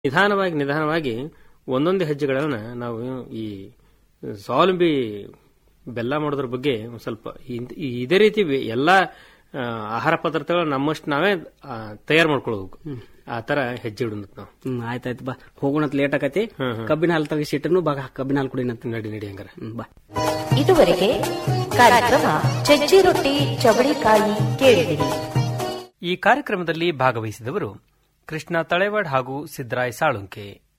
ನಿಧಾನವಾಗಿ ನಿಧಾನವಾಗಿ ಒಂದೊಂದೇ ಹೆಜ್ಜೆಗಳನ್ನ ನಾವು ಈ ಸ್ವಾವಲಂಬಿ ಬೆಲ್ಲ ಮಾಡೋದ್ರ ಬಗ್ಗೆ ಒಂದ್ ಸ್ವಲ್ಪ ಇದ್- ಇದೇ ರೀತಿ ಎಲ್ಲಾ ಆ, ಆಹಾರ ಪದಾರ್ಥಗಳು ನಮ್ಮಷ್ಟು ನಾವೇ ತಯಾರು ಮಾಡ್ಕೊಳ್ಬೇಕು ಆ ತರ ಹೆಜ್ಜೆ ಇಡೋದು ನಾವು ಹ್ಮ್ ಆಯ್ತಾಯ್ತು ಬಾ ಹೋಗೋಣ ಲೇಟ್ ಆಕತಿ ಹ್ಮ್, ಹ್ಮ್. ಕಬ್ಬಿನ ಹಾಲು ತೆಗಿಸಿಟ್ಟನು ಬಾ ಕಬ್ಬಿನ ಹಾಲು ಕುಡಿನಂತ ನಡಿ ನಡಿ ಹಂಗಾರ ಹ್ಮ್, ಬಾ ಇದುವರೆಗೆ ಕಾರ್ಯಕ್ರಮ ಚಜ್ಜಿ ರೊಟ್ಟಿ ಚವಳಿಕಾಯಿ ಕೇಳಿದಿರಿ ಈ ಕಾರ್ಯಕ್ರಮದಲ್ಲಿ ಭಾಗವಹಿಸಿದವರು ಕೃಷ್ಣ ತಳೆವಾಡ್ ಹಾಗೂ ಸಿದ್ದರಾಯ್ ಸಾಳುಂಕೆ